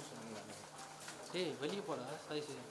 ஏய் வெளியே போடா சாய் சாய்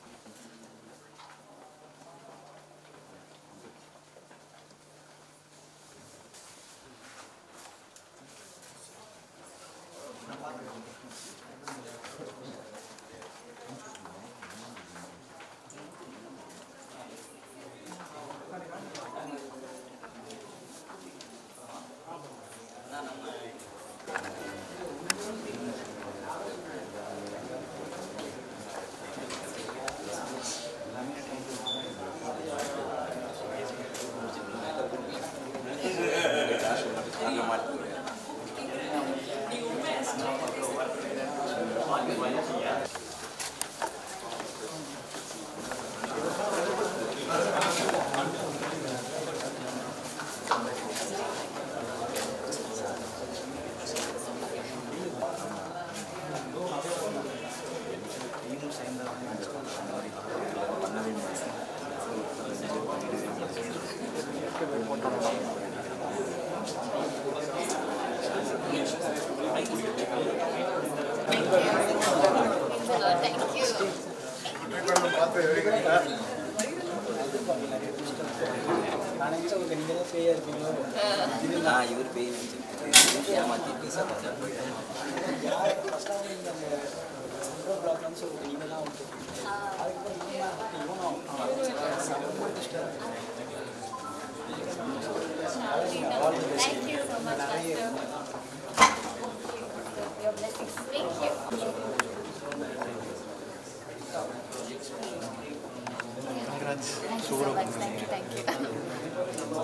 Thank you. நான் இவர் பேய் நினச்சிட்டு ஏமாற்றி பேச Thank you so much, Pastor. Your blessings. Thank you. Thank you so much. Thank you. Thank you.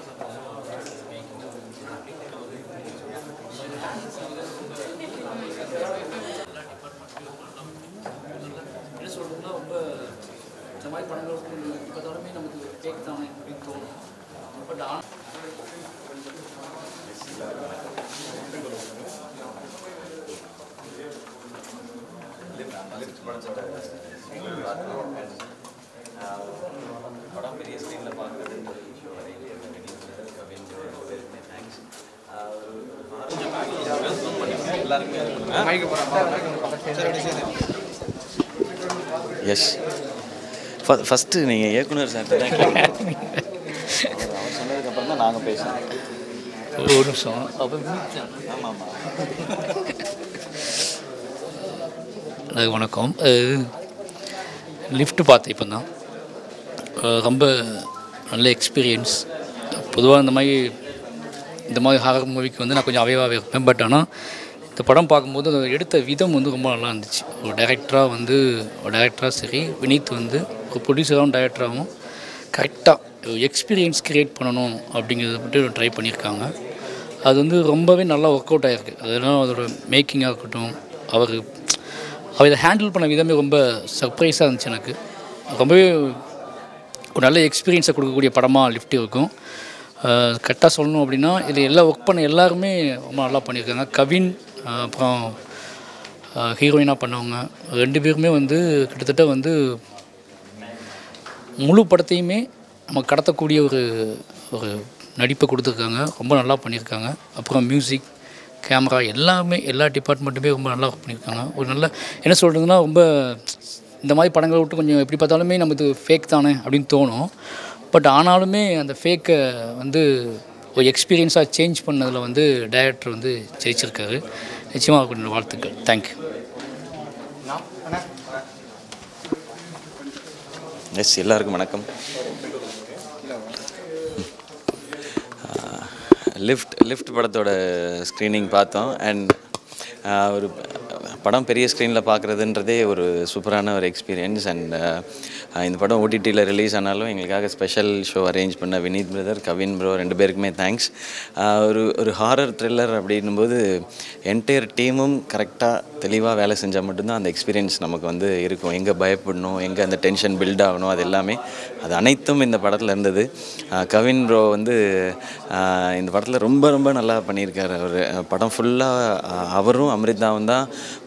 என்ன சொல்கிறதுனா ரொம்ப இந்த மாதிரி படங்கள் இப்போ தடவை நமக்கு ஃபேக் தானே அப்படின்னு தோணும் பட் ஆனால் படம் பெரிய ஸ்க்ரீனில் பார்க்குறது எஸ் ஃபஸ்ட்டு நீங்கள் இயக்குனர் சார் தான் கேட்கணும். அவர் அவர் சொன்னதுக்கப்புறம் தான் நாங்கள் பேசணும் ஒரு நிமிஷம் அப்போ ஆமாம் ஆமாம் அது வணக்கம் லிஃப்ட் பார்த்தேன் இப்போ தான் ரொம்ப நல்ல எக்ஸ்பீரியன்ஸ் பொதுவாக இந்த மாதிரி இந்த மாதிரி ஹாரர் மூவிக்கு வந்து நான் கொஞ்சம் அவைவாகவே இருப்பேன் பட் ஆனால் இந்த படம் பார்க்கும்போது அது எடுத்த விதம் வந்து ரொம்ப நல்லா இருந்துச்சு ஒரு டைரக்டராக வந்து ஒரு டைரக்டராக சரி வினீத் வந்து ஒரு ப்ரொடியூசராகவும் டைரக்டராகவும் கரெக்டாக ஒரு எக்ஸ்பீரியன்ஸ் க்ரியேட் பண்ணணும் அப்படிங்கிறத மட்டும் ட்ரை பண்ணியிருக்காங்க அது வந்து ரொம்பவே நல்லா ஒர்க் அவுட் ஆகிருக்கு அதெல்லாம் அதோட மேக்கிங்காக இருக்கட்டும் அவர் அவர் இதை ஹேண்டில் பண்ண விதமே ரொம்ப சர்ப்ரைஸாக இருந்துச்சு எனக்கு ரொம்பவே ஒரு நல்ல எக்ஸ்பீரியன்ஸை கொடுக்கக்கூடிய படமாக லிஃப்ட் இருக்கும் கரெக்டாக சொல்லணும் அப்படின்னா இதில் எல்லாம் ஒர்க் பண்ண எல்லாருமே ரொம்ப நல்லா பண்ணியிருக்காங்க கவின் அஹ் அப்புறம் ஹீரோயினாக பண்ணவங்க ரெண்டு பேருமே வந்து கிட்டத்தட்ட வந்து முழு படத்தையுமே நம்ம கடத்தக்கூடிய ஒரு ஒரு நடிப்பை கொடுத்துருக்காங்க ரொம்ப நல்லா பண்ணியிருக்காங்க அப்புறம் மியூசிக் கேமரா எல்லாமே எல்லா டிபார்ட்மெண்ட்டுமே ரொம்ப நல்லா பண்ணியிருக்காங்க ஒரு நல்ல என்ன சொல்கிறதுனா ரொம்ப இந்த மாதிரி படங்களை விட்டு கொஞ்சம் எப்படி பார்த்தாலுமே நமக்கு ஃபேக் தானே அப்படின்னு தோணும் பட் ஆனாலுமே அந்த ஃபேக்கை வந்து ஒரு எக்ஸ்பீரியன்ஸாக சேஞ்ச் பண்ணதில் வந்து டைரக்டர் வந்து ஜெயிச்சிருக்காரு நிச்சயமாக கொஞ்சம் வாழ்த்துக்கள் தேங்க்யூ எஸ் எல்லாருக்கும் வணக்கம் லிஃப்ட் லிஃப்ட் படத்தோட ஸ்க்ரீனிங் பார்த்தோம் அண்ட் ஒரு படம் பெரிய ஸ்க்ரீனில் பார்க்குறதுன்றதே ஒரு சூப்பரான ஒரு எக்ஸ்பீரியன்ஸ் அண்ட் இந்த படம் ஓடிடியில் ரிலீஸ் ஆனாலும் எங்களுக்காக ஸ்பெஷல் ஷோ அரேஞ்ச் பண்ண வினீத் பிரதர் கவின் ப்ரோ ரெண்டு பேருக்குமே தேங்க்ஸ் ஒரு ஒரு ஹாரர் த்ரில்லர் அப்படின்னும்போது என்டையர் டீமும் கரெக்டாக தெளிவாக வேலை செஞ்சால் மட்டும்தான் அந்த எக்ஸ்பீரியன்ஸ் நமக்கு வந்து இருக்கும் எங்கே பயப்படணும் எங்கே அந்த டென்ஷன் பில்ட் ஆகணும் அது எல்லாமே அது அனைத்தும் இந்த படத்தில் இருந்தது ஆஹ் கவின் ப்ரோ வந்து ஆஹ் இந்த படத்தில் ரொம்ப ரொம்ப நல்லா பண்ணியிருக்காரு அவர் படம் ஃபுல்லாக அவரும் அமிர்தாவும் தான்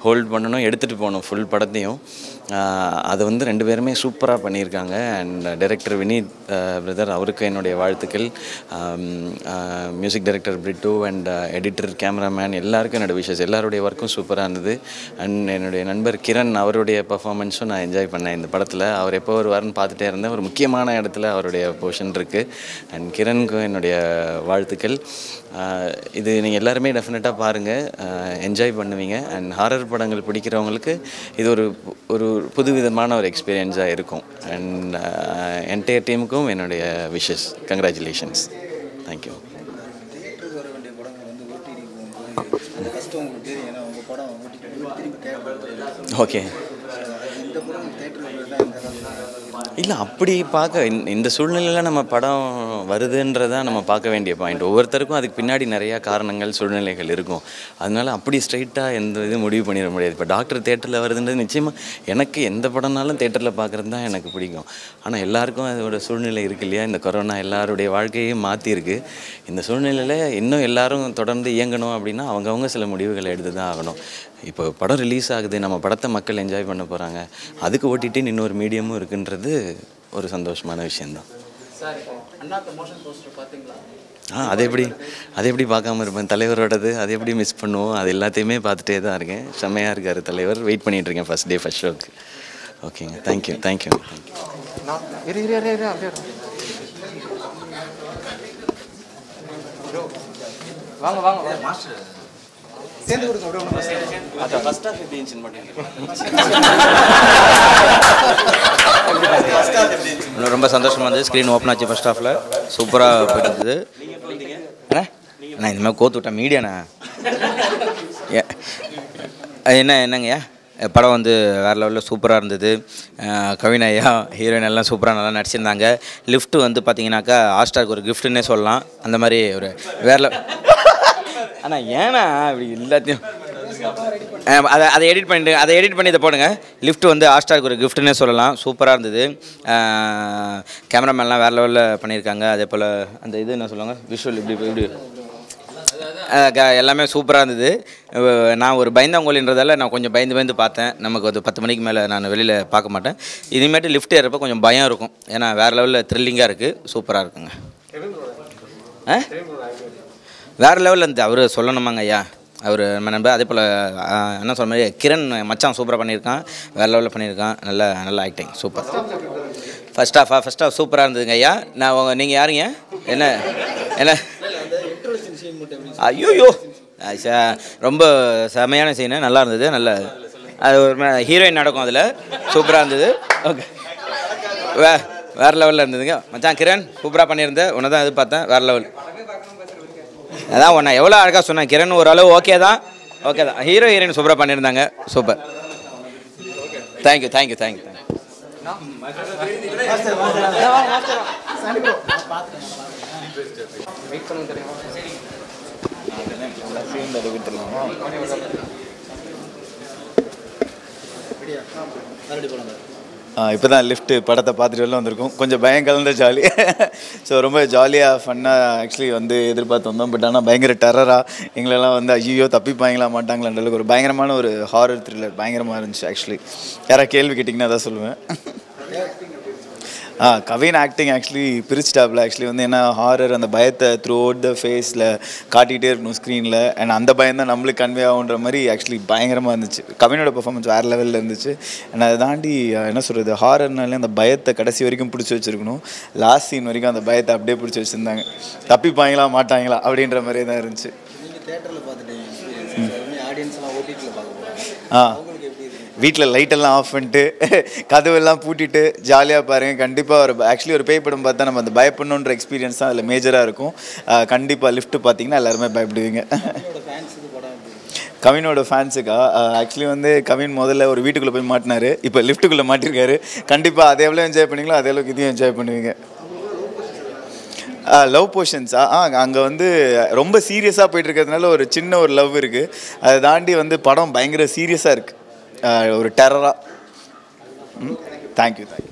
ஹோல்ட் பண்ணணும் எடுத்துகிட்டு போகணும் ஃபுல் படத்தையும் ஆஹ் அது வந்து ரெண்டு பேருமே சூப்பராக பண்ணியிருக்காங்க அண்ட் டைரக்டர் வினீத் பிரதர் அவருக்கு என்னுடைய வாழ்த்துக்கள் music director Britto and editor cameraman எல்லாருக்கும் என்னோட விஷஸ் எல்லாருடைய ஒர்க்கும் சூப்பராக இருந்தது அண்ட் என்னுடைய நண்பர் கிரண் அவருடைய பர்ஃபார்மன்ஸும் நான் என்ஜாய் பண்ணேன் இந்த படத்தில் அவர் எப்போ வருவார்னு பார்த்துட்டே இருந்தேன் ஒரு முக்கியமான இடத்துல அவருடைய போர்ஷன் இருக்குது அண்ட் கிரணுக்கும் என்னுடைய வாழ்த்துக்கள் ஆஹ் இது நீங்கள் எல்லாருமே டெஃபினட்டாக பாருங்கள் என்ஜாய் பண்ணுவீங்க அண்ட் ஹாரர் படங்கள் பிடிக்கிறவங்களுக்கு இது ஒரு ஒரு புதுவிதமான ஒரு எக்ஸ்பீரியன்ஸாக இருக்கும் அண்ட் என்டையர் டீமுக்கும் என்னுடைய விஷஸ் கங்க்ராச்சுலேஷன்ஸ் தேங்க்யூ தேட்டருக்கு வர வேண்டிய படங்கள் வந்து ஓடிடி போகும்போது கஷ்டம் உங்களுக்கு தெரியும் ஏன்னா உங்கள் படம் ஓடிடி திரும்பி தேட்டருக்கு ஓகே இந்த படம் தேட்டருக்கு தான் இந்த காலத்தில் இல்லை அப்படி பார்க்க இந்த- இந்த சூழ்நிலையில் நம்ம படம் வருதுன்றதான் நம்ம பார்க்க வேண்டிய பாயிண்ட் ஒவ்வொருத்தருக்கும் அதுக்கு பின்னாடி நிறையா காரணங்கள் சூழ்நிலைகள் இருக்கும் அதனால அப்படி ஸ்ட்ரைட்டாக எந்த இது முடிவு பண்ணிட முடியாது இப்போ டாக்டர் தேட்டரில் வருதுன்றது நிச்சயமாக எனக்கு எந்த படம்னாலும் தேட்டரில் பார்க்குறது தான் எனக்கு பிடிக்கும் ஆனால் எல்லாருக்கும் அதோட சூழ்நிலை இருக்கு இல்லையா இந்த கொரோனா எல்லாருடைய வாழ்க்கையும் மாற்றிருக்கு இந்த சூழ்நிலையில் இன்னும் எல்லாரும் தொடர்ந்து இயங்கணும் அப்படின்னா அவங்கவுங்க சில முடிவுகளை எடுத்து தான் ஆகணும் இப்போ படம் ரிலீஸ் ஆகுது நம்ம படத்தை மக்கள் என்ஜாய் பண்ண போகிறாங்க அதுக்கு ஓட்டிட்டு இன்னொரு மீடியமும் இருக்குன்றது ஒரு சந்தோஷமான விஷயந்தான் சார் அண்ணாத்த மோஷன் போஸ்டர் பார்த்தீங்களா ஆ அது எப்படி அது எப்படி பார்க்காம இருப்பேன் தலைவரோடது அது எப்படி மிஸ் பண்ணுவோம் அது எல்லாத்தையுமே பார்த்துட்டே தான் இருக்கேன் செம்மையாக இருக்கார் தலைவர் வெயிட் பண்ணிட்டு இருக்கேன் ஃபஸ்ட் டே ஃபஸ்ட் ஷோக்கு ஓகேங்க தேங்க்யூ தேங்க்யூ தேங்க்யூ இரு இரு இரு இரு அப்படியே இரு. வாங்க வாங்க வாங்க. சேர்ந்து கொடுங்க அப்படியே ஒன்று ஃபஸ்ட் ஆஃப் எப்படி இருந்துச்சுன்னு மட்டும் இன்னும் ரொம்ப சந்தோஷமாக இருந்தது ஸ்க்ரீன் ஓப்பன் ஆச்சு ஃபர்ஸ்ட் ஹாஃபில் சூப்பராக போயிட்டு இருந்தது அண்ணா நான் இந்த மாதிரி கோத்து விட்டேன் மீடியாண்ணா ஏ அது என்ன என்னங்கய்யா படம் வந்து வேறு லெவலில் சூப்பராக இருந்தது அஹ் கவின் ஐயா ஹீரோயின் எல்லாம் சூப்பராக நல்லா நடிச்சிருந்தாங்க லிஃப்ட் வந்து பார்த்தீங்கன்னாக்கா ஹாஸ்டாருக்கு ஒரு கிஃப்ட்டுன்னே சொல்லலாம் அந்த மாதிரி ஒரு வேற அண்ணா ஏண்ணா இப்படி எல்லாத்தையும் அஹ் அதை அதை எடிட் பண்ணிட்டு அதை எடிட் பண்ணி இதை போடுங்க லிஃப்ட் வந்து ஹாஸ்டாருக்கு ஒரு கிஃப்ட்டுன்னே சொல்லலாம் சூப்பராக இருந்தது கேமராமேன்லாம் வேறு லெவலில் பண்ணியிருக்காங்க அதே போல் அந்த இது என்ன சொல்லுவாங்க விஷுவல் இப்படி இப்படி அஹ் க- எல்லாமே சூப்பராக இருந்தது அஹ் நான் ஒரு பயந்தவங்கோலின்றதால நான் கொஞ்சம் பயந்து பயந்து பார்த்தேன் நமக்கு ஒரு பத்து மணிக்கு மேலே நான் வெளியில் பார்க்க மாட்டேன் இனிமேட்டு லிஃப்ட் ஏறப்போ கொஞ்சம் பயம் இருக்கும் ஏன்னா வேறு லெவலில் த்ரில்லிங்காக இருக்குது சூப்பராக இருக்குங்க ஆ வேறு லெவலில் இருந்து அவர் சொல்லணுமாங்க ஐயா அவர் நம்ம நண்பர் அதே போல் என்ன சொல்ற மாதிரி கிரண் மச்சான் சூப்பராக பண்ணியிருக்கான் வேறு லெவலில் பண்ணியிருக்கான் நல்ல நல்ல ஆக்டிங் சூப்பர் ஃபஸ்ட் ஆஃபா ஃபஸ்ட் ஆஃப் சூப்பராக இருந்ததுங்க ஐயா நான் உங்கள் நீங்கள் யாருங்க என்ன என்ன ஐயோயோ ரொம்ப செமையான சீனு நல்லா இருந்தது நல்ல அது ஒரு ஹீரோயின் நடக்கும் அதில் சூப்பராக இருந்தது ஓகே வே வேறு லெவலில் இருந்ததுங்க மச்சான் கிரண் சூப்பராக பண்ணியிருந்தேன் உன்னை தான் எதிர்பார்த்தேன் வேறு லெவல் அதான் உன்னை எவ்வளோ அழகாக சொன்னேன் கிரண் ஓரளவு ஓகே தான் ஓகே தான் ஹீரோ ஹீரோயின் சூப்பராக பண்ணியிருந்தாங்க super thank you thank you thank you thank you இப்போ தான் லிஃப்ட்டு படத்தை பார்த்துட்டு வெளில வந்திருக்கோம் கொஞ்சம் பயம் கலந்த ஜாலி ஸோ ரொம்ப ஜாலியாக ஃபன்னாக ஆக்சுவலி வந்து எதிர்பார்த்து வந்தோம் பட் ஆனால் பயங்கர டெரராக எங்களெல்லாம் வந்து ஐயோ தப்பிப்பாங்களா மாட்டாங்களான்ற அளவுக்கு ஒரு பயங்கரமான ஒரு ஹாரர் த்ரில்லர் பயங்கரமாக இருந்துச்சு ஆக்சுவலி யாராவது கேள்வி கேட்டிங்கன்னா அதான் சொல்லுவேன் ஆ கவின் ஆக்டிங் ஆக்சுவலி பிரிச்சிட்டாப்ல ஆக்சுவலி வந்து என்ன ஹாரர் அந்த பயத்தை த்ரூ அவுட் த ஃபேஸில் காட்டிகிட்டே இருக்கணும் ஸ்க்ரீனில் அண்ட் அந்த பயம் தான் நம்மளுக்கு கன்வே ஆகுன்ற மாதிரி ஆக்சுவலி பயங்கரமாக இருந்துச்சு கவினோட பெர்ஃபார்மன்ஸ் வேறு லெவலில் இருந்துச்சு அண்ட் அதை தாண்டி அஹ், என்ன சொல்கிறது ஹாரர்னாலே அந்த பயத்தை கடைசி வரைக்கும் பிடிச்சி வச்சிருக்கணும் லாஸ்ட் சீன் வரைக்கும் அந்த பயத்தை அப்படியே பிடிச்சி வச்சுருந்தாங்க தப்பிப்பாங்களா மாட்டாங்களா அப்படின்ற மாதிரியே தான் இருந்துச்சு நீங்கள் தேட்டரில் பார்த்துட்டீங்க எக்ஸ்பீரியன்ஸ் ஆடியன்ஸ்லாம் ஓடிடியில் பார்க்க போகிறாங்க ஆ உங்களுக்கு எப்படி இருக்கு வீட்டில் லைட்டெல்லாம் ஆஃப் பண்ணிட்டு கதவெல்லாம் பூட்டிட்டு ஜாலியாக பாருங்கள் கண்டிப்பாக ஒரு ஆக்சுவலி ஒரு பேய் படம் பார்த்தா நம்ம அந்த பயப்படணுன்ற எக்ஸ்பீரியன்ஸ் தான் அதில் மேஜராக இருக்கும் கண்டிப்பாக லிஃப்ட் பார்த்தீங்கன்னா எல்லாருமே பயப்படுவீங்க உங்களோட ஃபேன்ஸ் இது படம் எப்படி இருக்கு? கவினோட ஃபேன்ஸுக்கா ஆக்சுவலி வந்து கவின் முதல்ல ஒரு வீட்டுக்குள்ளே போய் மாட்டினாரு இப்போ லிஃப்ட்டுக்குள்ளே மாட்டிருக்காரு கண்டிப்பாக அதே எவ்வளோ என்ஜாய் பண்ணீங்களோ அதே அளவுக்கு இதையும் என்ஜாய் பண்ணுவீங்க லவ் போர்ஷன்ஸா ஆ அங்கே வந்து ரொம்ப சீரியஸாக போயிட்டு இருக்கிறதுனால ஒரு சின்ன ஒரு லவ் இருக்குது அதை தாண்டி வந்து படம் பயங்கர சீரியஸாக இருக்குது ஒரு டெரராக ம் தேங்க்யூ தேங்க்யூ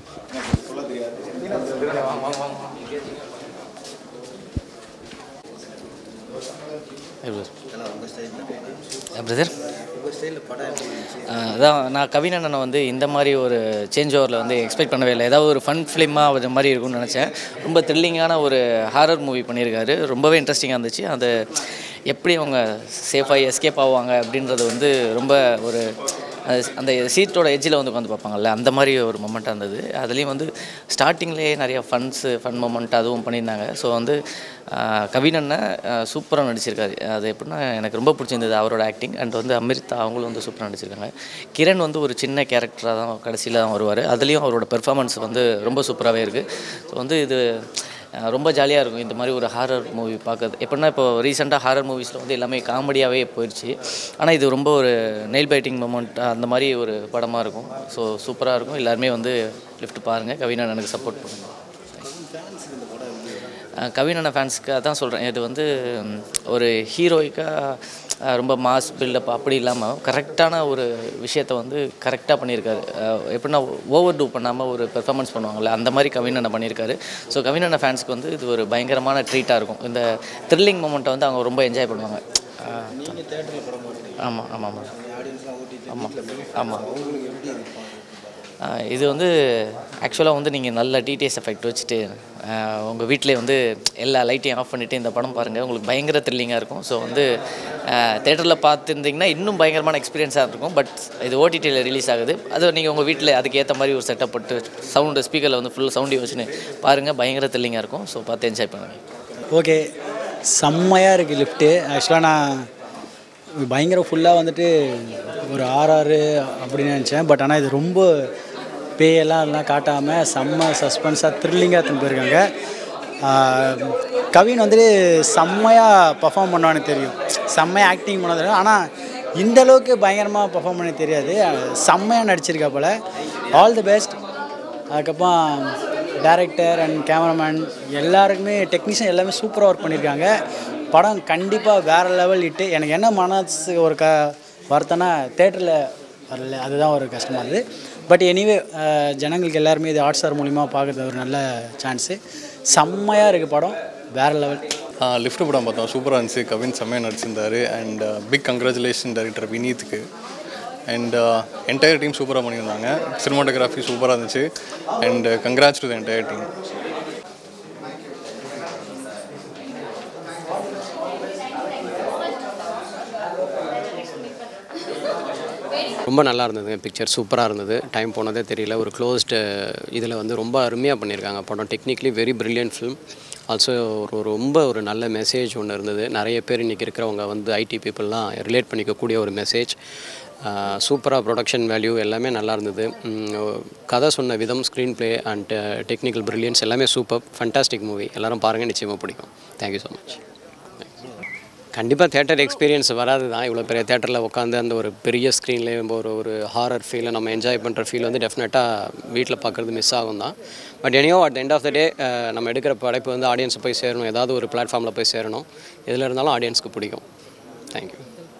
பிரதர் இப்போ ஸ்டைலில் படம் எப்படி இருந்துச்சு ஆஹ் அதான் நான் கவின் அண்ணனை வந்து இந்த மாதிரி ஒரு சேஞ்ச் ஓவரில் வந்து எக்ஸ்பெக்ட் பண்ணவே இல்லை ஏதாவது ஒரு ஃபன் ஃபிலிமாக அது மாதிரி இருக்கும்னு நினச்சேன் ரொம்ப த்ரில்லிங்கான ஒரு ஹாரர் மூவி பண்ணியிருக்காரு ரொம்பவே இன்ட்ரெஸ்டிங்காக இருந்துச்சு அது எப்படி அவங்க சேஃபாக எஸ்கேப் ஆவாங்க அப்படின்றது வந்து ரொம்ப ஒரு அது அந்த சீட்டோட எட்ஜில் வந்து உட்காந்து பார்ப்பாங்கல்ல அந்த மாதிரி ஒரு மொமெண்ட்டாக இருந்தது அதுலேயும் வந்து ஸ்டார்டிங்லேயே நிறைய ஃபன்ஸு ஃபன் மொமெண்ட் அதுவும் பண்ணியிருந்தாங்க ஸோ வந்து ஆஹ் கவின் அண்ணன் சூப்பராக நடிச்சிருக்காரு அது எப்படின்னா எனக்கு ரொம்ப பிடிச்சிருந்தது அவரோட ஆக்டிங் அண்ட் வந்து அமிர்தா அவங்களும் வந்து சூப்பராக நடிச்சிருக்காங்க கிரண் வந்து ஒரு சின்ன கேரக்டராக தான் கடைசியில் தான் வருவார் அதுலேயும் அவரோட பெர்ஃபார்மன்ஸ் வந்து ரொம்ப சூப்பராகவே இருக்குது ஸோ வந்து இது அஹ் ரொம்ப ஜாலியாக இருக்கும் இந்த மாதிரி ஒரு ஹாரர் மூவி பார்க்கறது எப்படின்னா இப்போ ரீசெண்டாக ஹாரர் மூவிஸில் வந்து எல்லாமே காமெடியாகவே போயிடுச்சு ஆனால் இது ரொம்ப ஒரு நெயில் பைட்டிங் மூமெண்ட் அந்த மாதிரி ஒரு படமாக இருக்கும் ஸோ சூப்பராக இருக்கும் எல்லாருமே வந்து லிஃப்ட் பாருங்கள் கவினா எனக்கு சப்போர்ட் பண்ணுங்கள் கவினண்ண ஃபேன்ஸுக்கு அதான் சொல்கிறேன் இது வந்து ம், ஒரு ஹீரோயிக்காக ரொம்ப மாஸ் பில்டப் அப்படி இல்லாமல் கரெக்டான ஒரு விஷயத்தை வந்து கரெக்டாக பண்ணியிருக்காரு அஹ், எப்படின்னா ஓவர் டூ பண்ணாமல் ஒரு பெர்ஃபார்மன்ஸ் பண்ணுவாங்கள்ல அந்த மாதிரி கவினண்ண பண்ணியிருக்காரு ஸோ கவினண்ண ஃபேன்ஸ்க்கு வந்து இது ஒரு பயங்கரமான ட்ரீட்டாக இருக்கும் இந்த த்ரில்லிங் மூமெண்ட்டை வந்து அவங்க ரொம்ப என்ஜாய் பண்ணுவாங்க நீங்கள் தேட்டரில் படம் பார்க்குறீங்க ஆமாம் ஆமாம் ஆமாம் ஆடியன்ஸ்லாம் ஓட்டிட்டு ஆமாம் வீட்டில் ஆமாம் அவங்களுக்கு எப்படி இருக்கும் ஆஹ் இது வந்து ஆக்சுவலாக வந்து நீங்கள் நல்ல டிடிஎஸ் எஃபெக்ட் வச்சுட்டு உங்கள் வீட்டிலே வந்து எல்லா லைட்டையும் ஆஃப் பண்ணிவிட்டு இந்த படம் பாருங்கள் உங்களுக்கு பயங்கர த்ரில்லிங்காக இருக்கும் ஸோ வந்து தேட்டரில் பார்த்துருந்தீங்கன்னா இன்னும் பயங்கரமான எக்ஸ்பீரியன்ஸாக இருக்கும் பட் இது ஓடிடியில் ரிலீஸ் ஆகுது அது நீங்கள் உங்கள் வீட்டில் அதுக்கு ஏற்ற மாதிரி ஒரு செட்டப் போட்டு சவுண்டு ஸ்பீக்கரில் வந்து ஃபுல் சவுண்டி வச்சுன்னு பாருங்கள் பயங்கர த்ரில்லிங்காக இருக்கும் ஸோ பார்த்து என்ஜாய் பண்ணுங்கள் ஓகே செம்மையாக இருக்குது லிஃப்ட்டு ஆக்சுவலாக நான் பயங்கர ஃபுல்லாக வந்துட்டு ஒரு ஆறாறு அப்படின்னு நினச்சேன் பட் ஆனால் இது ரொம்ப பேயெல்லாம் அதெல்லாம் காட்டாமல் செம்ம சஸ்பென்ஸாக த்ரில்லிங்காக எடுத்துன்னு போயிருக்காங்க ஆஹ் கவின் வந்துட்டு செம்மையாக பர்ஃபார்ம் பண்ணுவான்னு தெரியும் செம்மையாக ஆக்டிங் பண்ண தெரியும் ஆனால் இந்த அளவுக்கு பயங்கரமாக பர்ஃபார்ம் பண்ண தெரியாது செம்மையாக நடிச்சிருக்கா போல் ஆல் தி பெஸ்ட் அதுக்கப்புறம் டேரக்டர் அண்ட் கேமராமேன் எல்லாருக்குமே டெக்னீஷியன் எல்லாமே சூப்பராக ஒர்க் பண்ணியிருக்காங்க படம் கண்டிப்பாக வேறு லெவல் இட்டு எனக்கு என்ன மனசு ஒரு க வருத்தம்னா தேட்டரில் வரல அதுதான் ஒரு கஷ்டமாக இருந்தது பட் எனிவே ஜனங்களுக்கு எல்லாருமே இது ஹாட் ஸ்டார் மூலிமா பார்க்குறது ஒரு நல்ல சான்ஸு செம்மையாக இருக்குது படம் வேறு லெவல் லிஃப்ட் படம் பார்த்தோம் சூப்பராக இருந்துச்சு கவின் செம்மையாக நடிச்சிருந்தாரு அண்ட் பிக் கங்க்ராச்சுலேஷன் டைரக்டர் வினீத்துக்கு அண்ட் என்டையர் டீம் சூப்பராக பண்ணியிருந்தாங்க சினிமாட்டோகிராஃபி சூப்பராக இருந்துச்சு and congrats to the entire team ரொம்ப நல்லா இருந்தது பிக்சர் சூப்பராக இருந்தது டைம் போனதே தெரியல ஒரு க்ளோஸ்டு இதில் வந்து ரொம்ப அருமையாக பண்ணியிருக்காங்க படம் technically very brilliant film also ஒரு ரொம்ப ஒரு நல்ல மெசேஜ் ஒன்று இருந்தது நிறைய பேர் இன்றைக்கி இருக்கிறவங்க வந்து ஐடி பீப்புளெலாம் ரிலேட் பண்ணிக்கக்கூடிய ஒரு மெசேஜ் சூப்பராக ப்ரொடக்ஷன் வேல்யூ எல்லாமே நல்லா இருந்தது உம், கதை சொன்ன விதம் screen play and technical brilliance எல்லாமே சூப்பர் ஃபண்டாஸ்டிக் மூவி எல்லாரும் பாருங்கள் நிச்சயமாக பிடிக்கும் தேங்க்யூ ஸோ மச் கண்டிப்பாக தேட்டர் எக்ஸ்பீரியன்ஸ் வராது தான் இவ்வளோ பெரிய தேட்டரில் உட்காந்து அந்த ஒரு பெரிய ஸ்க்ரீன்லேயே ஒரு ஒரு ஹாரர் ஃபீலை நம்ம என்ஜாய் பண்ணுற ஃபீல் வந்து டெஃபினட்டாக வீட்டில் பார்க்குறது மிஸ் ஆகும் தான் but anyway at end of the day நம்ம எடுக்கிற படைப்பு வந்து ஆடியன்ஸை போய் சேரணும் ஏதாவது ஒரு பிளாட்ஃபார்மில் போய் சேரணும் எதில் இருந்தாலும் ஆடியன்ஸ்க்கு பிடிக்கும் தேங்க்யூ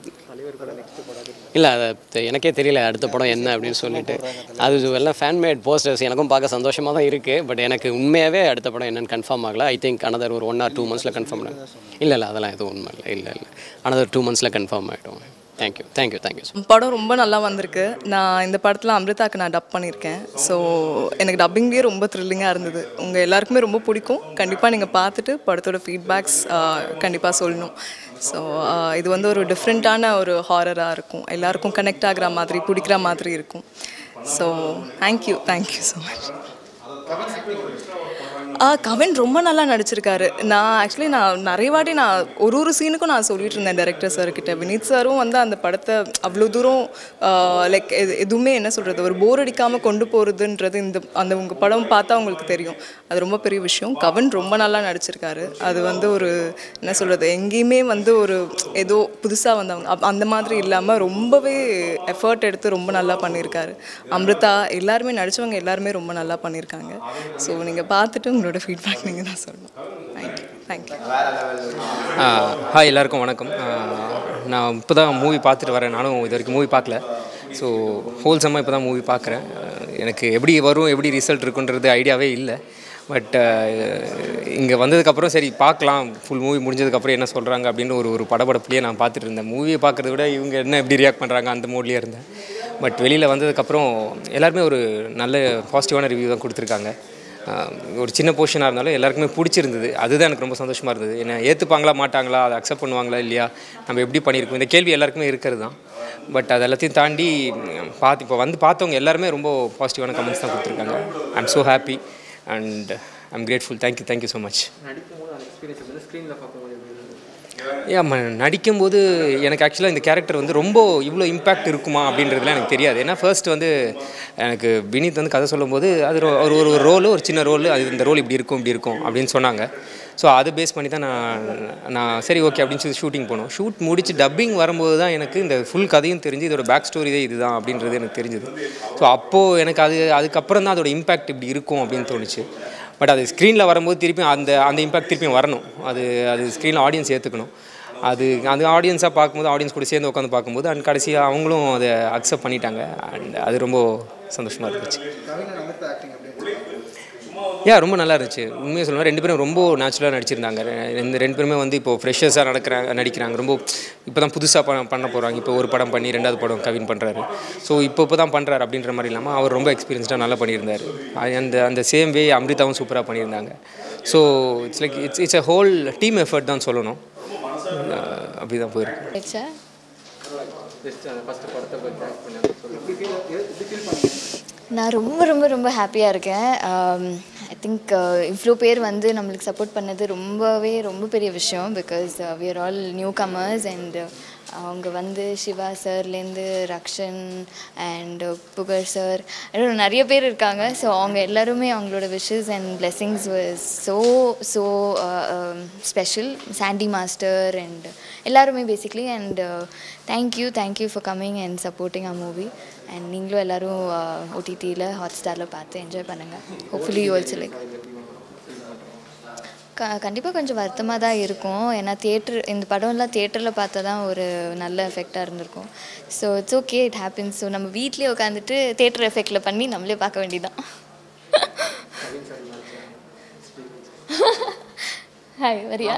இல்லை அது தெ- எனக்கே தெரியல அடுத்த படம் என்ன அப்படின்னு சொல்லிட்டு அது எல்லாம் ஃபேன்மேட் போஸ்டர்ஸ் எனக்கும் பார்க்க சந்தோஷமாக தான் இருக்குது பட் எனக்கு உண்மையாகவே அடுத்த படம் என்னன்னு கன்ஃபார்ம் ஆகல ஐ திங்க் அனதர் ஒரு ஒன் ஆர் டூ மந்த்ஸில் கன்ஃபார்ம் ஆகும் இல்லை இல்லை அதெல்லாம் எதுவும் உண்மை இல்லை இல்லை இல்லை அனதர் டூ மந்த்ஸில் கன்ஃபார்ம் ஆகிடும் தேங்க்யூ தேங்க்யூ தேங்க்யூ படம் ரொம்ப நல்லா வந்திருக்கு நான் இந்த படத்தில் அமிர்தாக்கு நான் டப் பண்ணியிருக்கேன் ஸோ எனக்கு டப்பிங்லேயே ரொம்ப த்ரில்லிங்காக இருந்தது உங்கள் எல்லாருக்குமே ரொம்ப பிடிக்கும் கண்டிப்பாக நீங்கள் பார்த்துட்டு படத்தோட ஃபீட்பேக்ஸ் கண்டிப்பாக சொல்லணும் ஸோ இது வந்து ஒரு டிஃப்ரெண்ட்டான ஒரு ஹாரராக இருக்கும் எல்லாருக்கும் கனெக்ட் ஆகுற மாதிரி பிடிக்கிற மாதிரி இருக்கும் so thank you thank you so much ஆ கவின் ரொம்ப நல்லா நடிச்சிருக்காரு நான் ஆக்சுவலி நான் நிறைய வாட்டி நான் ஒரு ஒரு சீனுக்கும் நான் சொல்லிட்டு இருந்தேன் டேரக்டர் சார்கிட்ட வினீத் சாரும் வந்து அந்த படத்தை அவ்வளோ தூரம் லைக் எதுவுமே என்ன சொல்கிறது ஒரு போர் அடிக்காமல் கொண்டு போகிறதுன்றது இந்த அந்த உங்கள் படம் பார்த்தா உங்களுக்கு தெரியும் அது ரொம்ப பெரிய விஷயம் கவின் ரொம்ப நல்லா நடிச்சிருக்காரு அது வந்து ஒரு என்ன சொல்கிறது எங்கேயுமே வந்து ஒரு ஏதோ புதுசாக வந்தவங்க அப்- அந்த மாதிரி இல்லாமல் ரொம்பவே எஃபர்ட் எடுத்து ரொம்ப நல்லா பண்ணியிருக்காரு அமிர்தா எல்லாருமே நடித்தவங்க எல்லாருமே ரொம்ப நல்லா பண்ணியிருக்காங்க ஸோ நீங்கள் பார்த்துட்டு உங்களோட ஃபீட்பேக் நீங்கள் தான் சொல்லணும் தேங்க்யூ தேங்க்யூ ஹாய் எல்லாருக்கும் வணக்கம் ஆஹ் நான் இப்போ தான் மூவி பார்த்துட்டு வரேன் நானும் இது வரைக்கும் மூவி பார்க்கல ஸோ ஹோல்சமாக இப்போ தான் மூவி பார்க்குறேன் எனக்கு எப்படி வரும் எப்படி ரிசல்ட் இருக்குன்றது ஐடியாவே இல்லை பட் இங்கே வந்ததுக்கப்புறம் சரி பார்க்கலாம் ஃபுல் மூவி முடிஞ்சதுக்கப்புறம் என்ன சொல்கிறாங்க அப்படின்னு ஒரு ஒரு படபடப்புலேயே நான் பார்த்துட்டு இருந்தேன் மூவியை பார்க்குறத விட இவங்க என்ன எப்படி ரியாக்ட் பண்ணுறாங்க அந்த மூட்லேயே இருந்தேன் பட் வெளியில் வந்ததுக்கப்புறம் எல்லாருமே ஒரு நல்ல பாசிட்டிவான ரிவ்யூ தான் கொடுத்துருக்காங்க ஆஹ் ஒரு சின்ன போர்ஷனாக இருந்தாலும் எல்லாருக்குமே பிடிச்சிருந்தது அதுதான் எனக்கு ரொம்ப சந்தோஷமாக இருந்தது என்ன ஏற்றுப்பாங்களா மாட்டாங்களா அதை அக்செப்ட் பண்ணுவாங்களா இல்லையா நம்ம எப்படி பண்ணியிருக்கோம் இந்த கேள்வி எல்லாருக்குமே இருக்கிறது தான் பட் அது எல்லாத்தையும் தாண்டி ம், பார்த்து இப்போ வந்து பார்த்தவங்க எல்லாருமே ரொம்ப பாசிட்டிவான கமெண்ட்ஸ் தான் கொடுத்துருக்காங்க I am so happy and I am grateful thank you thank you so much நடிக்கும்போது அந்த எக்ஸ்பீரியன்ஸ் வந்து ஸ்க்ரீனில் பார்க்கும்போது எப்படி இருந்தது ஏன் நடிக்கும்போது எனக்கு ஆக்சுவலாக இந்த கேரக்டர் வந்து ரொம்ப இவ்வளோ இம்பேக்ட் இருக்குமா அப்படின்றதுலாம் எனக்கு தெரியாது ஏன்னா ஃபர்ஸ்ட் வந்து எனக்கு வினீத் வந்து கதை சொல்லும்போது அது ஒரு ஒரு ஒரு ரோலு ஒரு சின்ன ரோல் அது இந்த ரோல் இப்படி இருக்கும் இப்படி இருக்கும் அப்படின்னு சொன்னாங்க ஸோ அதை பேஸ் பண்ணி தான் நான் நான் சரி ஓகே அப்படின்னு சொல்லி ஷூட்டிங் போனோம் ஷூட் முடிச்சு டப்பிங் வரும்போது தான் எனக்கு இந்த ஃபுல் கதையும் தெரிஞ்சு இதோட பேக் ஸ்டோரி தான் இதுதான் அப்படின்றது எனக்கு தெரிஞ்சுது ஸோ அப்போது எனக்கு அது அதுக்கப்புறம் தான் அதோட இம்பேக்ட் இப்படி இருக்கும் அப்படின்னு தோணுச்சு பட் அது ஸ்க்ரீனில் வரும்போது திருப்பியும் அந்த அந்த இம்பாக்ட் திருப்பியும் வரணும் அது அது ஸ்க்ரீனில் ஆடியன்ஸ் ஏற்றுக்கணும் அது அது ஆடியன்ஸாக பார்க்கும்போது ஆடியன்ஸ் கூட சேர்ந்து உட்காந்து பார்க்கும்போது அண்ட் கடைசியாக அவங்களும் அதை அக்செப்ட் பண்ணிட்டாங்க அண்ட் அது ரொம்ப சந்தோஷமாக இருந்துச்சு கவினை நகர்த்த ஆக்டிங் எப்படி இருந்துச்சு? யா ரொம்ப நல்லா இருந்துச்சு உண்மையாக சொல்லணும் ரெண்டு பேரும் ரொம்ப நேச்சுரலாக நடிச்சிருந்தாங்க ரெ- ரெண்டு ரெண்டு பேருமே வந்து இப்போ ஃப்ரெஷர்ஸாக நடக்கிறாங்க நடிக்கிறாங்க ரொம்ப இப்போ தான் புதுசாக பண்ண பண்ண போகிறாங்க இப்போ ஒரு படம் பண்ணி ரெண்டாவது படம் கவின் பண்ணுறாரு ஸோ இப்போ இப்போ தான் பண்ணுறாரு அப்படின்ற மாதிரி இல்லாமல் அவர் ரொம்ப எக்ஸ்பீரியன்ஸ்டாக நல்லா பண்ணியிருந்தாரு அது அந்த அந்த சேம் வே அம்ரிதாவும் சூப்பராக பண்ணியிருந்தாங்க so it's like it's it's a whole team effort தான் சொல்லணும் அப்படி தான் போயிருக்கு ஆயிடுச்சா ஜஸ்ட் அந்த ஃபஸ்ட்டு படத்தை பற்றி ஆக்ட் பண்ணி சொல்லுங்கள் நான் ரொம்ப ரொம்ப ரொம்ப ஹாப்பியாக இருக்கேன் ஐ திங்க் இவ்வளோ பேர் வந்து நம்மளுக்கு சப்போர்ட் பண்ணது ரொம்பவே ரொம்ப பெரிய விஷயம் because we are all newcomers and அவங்க வந்து சிவா சார்லேருந்து ரக்ஷன் அண்ட் புகழ் சார் இன்னும் நிறைய பேர் இருக்காங்க ஸோ அவங்க எல்லாருமே அவங்களோட wishes and blessings was so so special Sandy master and எல்லாருமே basically and thank you thank you for coming and supporting a movie and நீங்களும் எல்லோரும் ஓடிடியில் ஹாட் ஸ்டாரில் பார்த்து என்ஜாய் பண்ணுங்கள் ஹோப்ஃபுல்லி யூ ஆல்சோ லைக் க கண்டிப்பாக கொஞ்சம் வருத்தமாக தான் இருக்கும் ஏன்னா தியேட்டர் இந்த படம்லாம் தியேட்டரில் பார்த்தா தான் ஒரு நல்ல எஃபெக்டாக இருந்திருக்கும் so it's okay it happens so நம்ம வீட்லேயே உட்காந்துட்டு தியேட்டர் எஃபெக்டில் பண்ணி நம்மளே பார்க்க வேண்டியதான் ஹாய் வரியா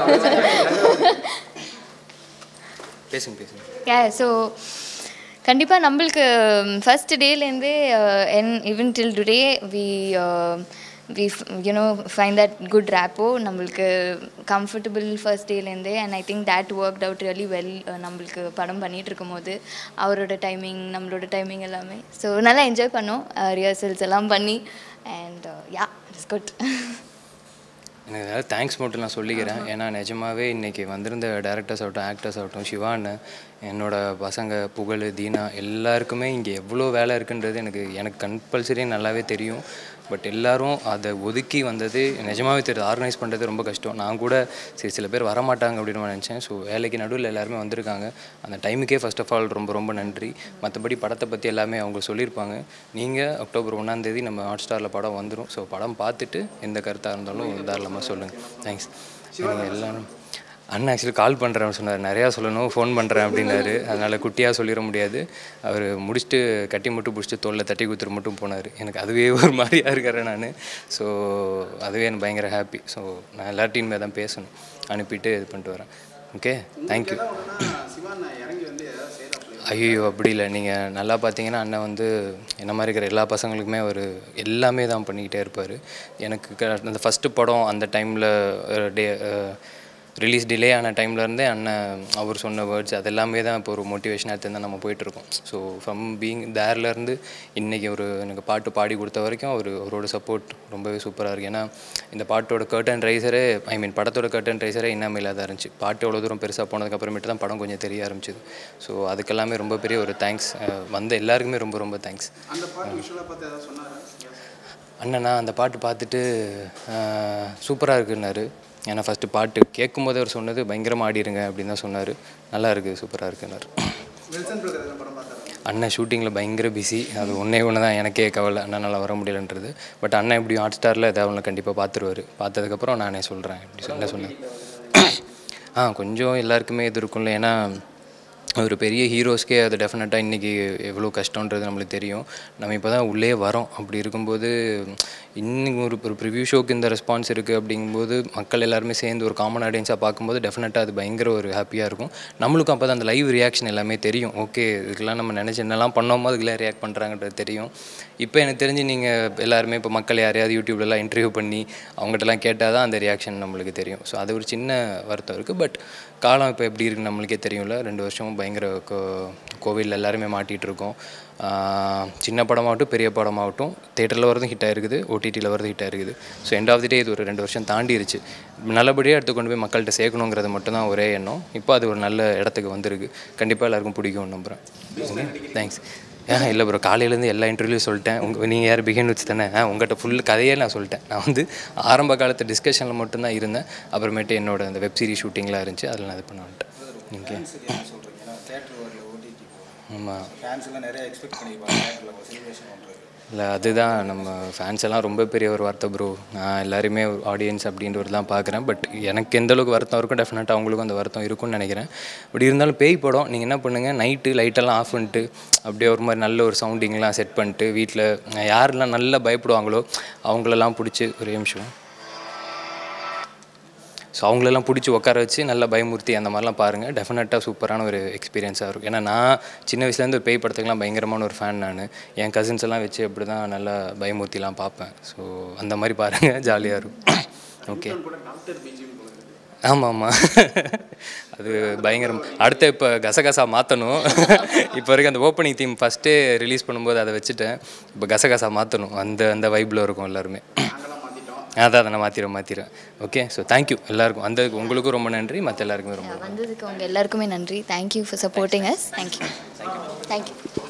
பேசுங்க பேசுங்க யா ஸோ கண்டிப்பாக நம்மளுக்கு ஃபஸ்ட் டேலேருந்தே and even till today we we you know find that good rapport நம்மளுக்கு கம்ஃபர்டபுள் ஃபர்ஸ்ட் டேலேருந்தே and I think that work out really well நம்மளுக்கு படம் பண்ணிகிட்டு இருக்கும்போது அவரோட டைமிங் நம்மளோட டைமிங் எல்லாமே ஸோ நல்லா என்ஜாய் பண்ணோம் ரிஹர்சல்ஸ் எல்லாம் பண்ணி அண்ட் யா இட்ஸ் குட் எனக்கு ஏதாவது தேங்க்ஸ் மட்டும் நான் சொல்லிக்கிறேன் ஏன்னா நிஜமாவே இன்றைக்கி வந்திருந்த டேரக்டர்ஸ் ஆகட்டும் ஆக்டர்ஸ் ஆகட்டும் சிவான்னு என்னோட பசங்க புகழ் தீனா எல்லாருக்குமே இங்கே எவ்வளோ வேலை இருக்குன்றது எனக்கு எனக்கு கம்பல்சரி நல்லாவே தெரியும் பட் எல்லாரும் அதை ஒதுக்கி வந்தது நிஜமாவே தெரியுது ஆர்கனைஸ் பண்ணுறது ரொம்ப கஷ்டம் நான் கூட சரி சில பேர் வரமாட்டாங்க அப்படின்னு நான் நினச்சேன் ஸோ வேலைக்கு நடுவில் எல்லாருமே வந்திருக்காங்க அந்த டைமுக்கே ஃபர்ஸ்ட் ஆஃப் ஆல் ரொம்ப ரொம்ப நன்றி மற்றபடி படத்தை பற்றி எல்லாமே அவங்க சொல்லியிருப்பாங்க நீங்கள் அக்டோபர் ஒன்றாந்தேதி நம்ம ஹாட் ஸ்டாரில் படம் வந்துடும் ஸோ படம் பார்த்துட்டு எந்த கருத்தாக இருந்தாலும் தாராளமாக சொல்லுங்கள் தேங்க்ஸ் நீங்கள் எல்லாரும் அண்ணன் ஆக்சுவலி கால் பண்ணுறேன் சொன்னார் நிறையா சொல்லணும் ஃபோன் பண்ணுறேன் அப்படின்னாரு அதனால் குட்டியாக சொல்லிட முடியாது அவர் முடிச்சுட்டு கட்டி மட்டும் பிடிச்சிட்டு தோளில் தட்டி குத்துரு மட்டும் போனார் எனக்கு அதுவே ஒரு மாதிரியாக இருக்கிறேன் நான் ஸோ அதுவே எனக்கு பயங்கர ஹாப்பி ஸோ நான் எல்லா டீமே தான் பேசணும் அனுப்பிட்டு இது பண்ணிட்டு வரேன் ஓகே தேங்க்யூ ஐயோ அப்படி இல்லை நீங்கள் நல்லா பார்த்தீங்கன்னா அண்ணன் வந்து என்ன மாதிரி இருக்கிற எல்லா பசங்களுக்குமே அவர் எல்லாமே தான் பண்ணிக்கிட்டே இருப்பார் எனக்கு க- அந்த ஃபஸ்ட்டு படம் அந்த டைமில் டே ரிலீஸ் டிலே ஆன டைம்லேருந்தே அண்ணன் அவர் சொன்ன வேர்ட்ஸ் அது எல்லாமே தான் இப்போ ஒரு மோட்டிவேஷனாக எடுத்து தான் நம்ம போயிட்டுருக்கோம் ஸோ ஃப்ரம் பீங் தேர்லேருந்து இன்றைக்கி ஒரு எனக்கு பாட்டு பாடி கொடுத்த வரைக்கும் அவர் அவரோட சப்போர்ட் ரொம்பவே சூப்பராக இருக்குது ஏன்னா இந்த பாட்டோட கர்டன் ரைசரே ஐ மீன் படத்தோட கர்டன் ரைசரே இன்னும் இல்லாத இருந்துச்சு பாட்டு எவ்வளோ தூரம் பெருசாக போனதுக்கப்புறமேட்டு தான் படம் கொஞ்சம் தெரிய ஆரம்பிச்சது ஸோ அதுக்கெல்லாமே ரொம்ப பெரிய ஒரு தேங்க்ஸ் வந்த எல்லாருக்குமே ரொம்ப ரொம்ப தேங்க்ஸ் அந்த பாட்டு விஷுவலாக பார்த்து ஏதாவது சொன்னாரா அண்ணனா அந்த பாட்டு பார்த்துட்டு சூப்பராக இருக்குன்னாரு ஏன்னா ஃபஸ்ட்டு பாட்டு கேட்கும்போது அவர் சொன்னது பயங்கரமாக ஆடிருங்க அப்படின்னு தான் சொன்னார் நல்லா இருக்குது சூப்பராக இருக்குன்னாரு வில்சன் பிரதர் எல்லாம் படம் பார்த்தாரா அண்ணன் ஷூட்டிங்கில் பயங்கர பிஸி அது ஒன்றே ஒன்று தான் எனக்கே கவலை அண்ணனால் வர முடியலன்றது பட் அண்ணன் எப்படியும் ஹாட் ஸ்டாரில் ஏதாவது ஒன்று கண்டிப்பாக பார்த்துருவாரு பார்த்ததுக்கப்புறம் நானே சொல்கிறேன் இப்படி என்ன சொன்னேன் ஆ கொஞ்சம் எல்லாருக்குமே இது இருக்கும்ல ஏன்னா ஒரு பெரிய ஹீரோஸ்க்கே அது டெஃபினட்டாக இன்றைக்கி எவ்வளோ கஷ்டன்றது நம்மளுக்கு தெரியும் நம்ம இப்போ தான் உள்ளே வரோம் அப்படி இருக்கும்போது இன்னும் ஒரு ஒரு ப்ரிவ்யூ ஷோக்கு இந்த ரெஸ்பான்ஸ் இருக்குது அப்படிங்கும்போது மக்கள் எல்லாருமே சேர்ந்து ஒரு காமன் ஆடியன்ஸாக பார்க்கும்போது டெஃபினட்டாக அது பயங்கர ஒரு ஹாப்பியாக இருக்கும் நம்மளுக்கும் அப்போ தான் அந்த லைவ் ரியாக்ஷன் எல்லாமே தெரியும் ஓகே இதுக்கெல்லாம் நம்ம நினச்சி என்னெல்லாம் பண்ணோமோ அதுக்கெல்லாம் ரியாக்ட் பண்ணுறாங்கன்றது தெரியும் இப்போ எனக்கு தெரிஞ்சு நீங்கள் எல்லாருமே இப்போ மக்கள் யாரையாவது யூடியூப்லலாம் இன்டர்வியூ பண்ணி அவங்ககிட்டலாம் கேட்டால் தான் அந்த ரியாக்ஷன் நம்மளுக்கு தெரியும் ஸோ அது ஒரு சின்ன வருத்தம் இருக்குது பட் காலம் இப்போ எப்படி இருக்குன்னு நம்மளுக்கே தெரியும்ல ரெண்டு வருஷமும் பயங்கர கோ கோவிலில் எல்லாருமே மாட்டிகிட்டு இருக்கோம் ஆஹ் சின்ன படமாகட்டும் பெரிய படமாகட்டும் தேட்டரில் வரதும் ஹிட் ஆயிருக்குது ஓடிடியில் வரதும் ஹிட் ஆயிருக்குது so end of the day இது ஒரு ரெண்டு வருஷம் தாண்டிருச்சு நல்லபடியாக எடுத்து கொண்டு போய் மக்கள்கிட்ட சேர்க்கணுங்கிறது மட்டும்தான் ஒரே எண்ணம் இப்போ அது ஒரு நல்ல இடத்துக்கு வந்திருக்கு கண்டிப்பாக எல்லாருக்கும் பிடிக்கும்னு நம்புகிறேன் தேங்க்ஸ் ஏன் இல்லை ப்ரோ காலையிலேருந்து எல்லா இன்டர்வியூ சொல்லிட்டேன் உங்கள் நீங்கள் யார் பிகின் வச்சு தானே ஆ உங்கள்கிட்ட ஃபுல் கதையே நான் சொல்லிட்டேன் நான் வந்து ஆரம்ப காலத்து டிஸ்கஷனில் மட்டும்தான் இருந்தேன் அப்புறமேட்டு என்னோட அந்த வெப் சீரிஸ் ஷூட்டிங்லாம் இருந்துச்சு அதில் நான் இது பண்ண வந்துட்டேன் ஓகே சொல்கிறீங்க ஏன்னா தேட்டர் வரல ஓடிடி ஆமாம் ஃபேன்ஸ் எல்லாம் நிறைய எக்ஸ்பெக்ட் பண்ணியிருப்பாங்க தேட்டரில் செலிப்ரேஷன் பண்ணுறது இல்லை அதுதான் நம்ம ஃபேன்ஸ் எல்லாம் ரொம்ப பெரிய ஒரு வார்த்தை ப்ரோ நான் எல்லாருமே ஆடியன்ஸ் அப்படின்றது தான் பார்க்குறேன் பட் எனக்கு எந்த அளவுக்கு வருத்தம் இருக்கும் டெஃபினட்டாக அவங்களுக்கும் அந்த வருத்தம் இருக்கும்னு நினைக்கிறேன் பட் இருந்தாலும் பேய் படம் நீங்கள் என்ன பண்ணுங்கள் நைட்டு லைட்டெல்லாம் ஆஃப் பண்ணிட்டு அப்படியே ஒரு மாதிரி நல்ல ஒரு சவுண்டிங்லாம் செட் பண்ணிட்டு வீட்டில் யாரெல்லாம் நல்லா பயப்படுவாங்களோ அவங்களெல்லாம் பிடிச்சி ஒரே நிமிஷம் ஸோ அவங்களெல்லாம் பிடிச்சி உட்கார வச்சு நல்லா பயமுறுத்தி அந்த மாதிரிலாம் பாருங்கள் டெஃபினட்டாக சூப்பரான ஒரு எக்ஸ்பீரியன்ஸாக இருக்கும் ஏன்னா நான் சின்ன வயசுலேருந்து ஒரு பேய் படத்துக்குலாம் பயங்கரமான ஒரு ஃபேன் நான் என் கசின்ஸ் எல்லாம் வச்சு அப்படி தான் நல்லா பயமுறுத்திலாம் பார்ப்பேன் ஸோ அந்த மாதிரி பாருங்கள் ஜாலியாக இருக்கும் ஓகே ஆமாம் ஆமாம் அது பயங்கரம் அடுத்த இப்போ கசகசா மாற்றணும் இப்போ வரைக்கும் அந்த ஓப்பனிங் தீம் ஃபஸ்ட்டே ரிலீஸ் பண்ணும்போது அதை வச்சுட்டேன் இப்போ கசகசா மாற்றணும் அந்த அந்த வைப்பில் இருக்கும் எல்லாருமே அதான் அதை நான் மாற்றிடுவேன் மாற்றிடுவேன் ஓகே ஸோ தேங்க்யூ எல்லாருக்கும் அந்த உங்களுக்கும் ரொம்ப நன்றி மற்ற எல்லாருக்குமே ரொம்ப வந்ததுக்கு உங்கள் எல்லாருக்குமே நன்றி thank you for supporting us thank you thank you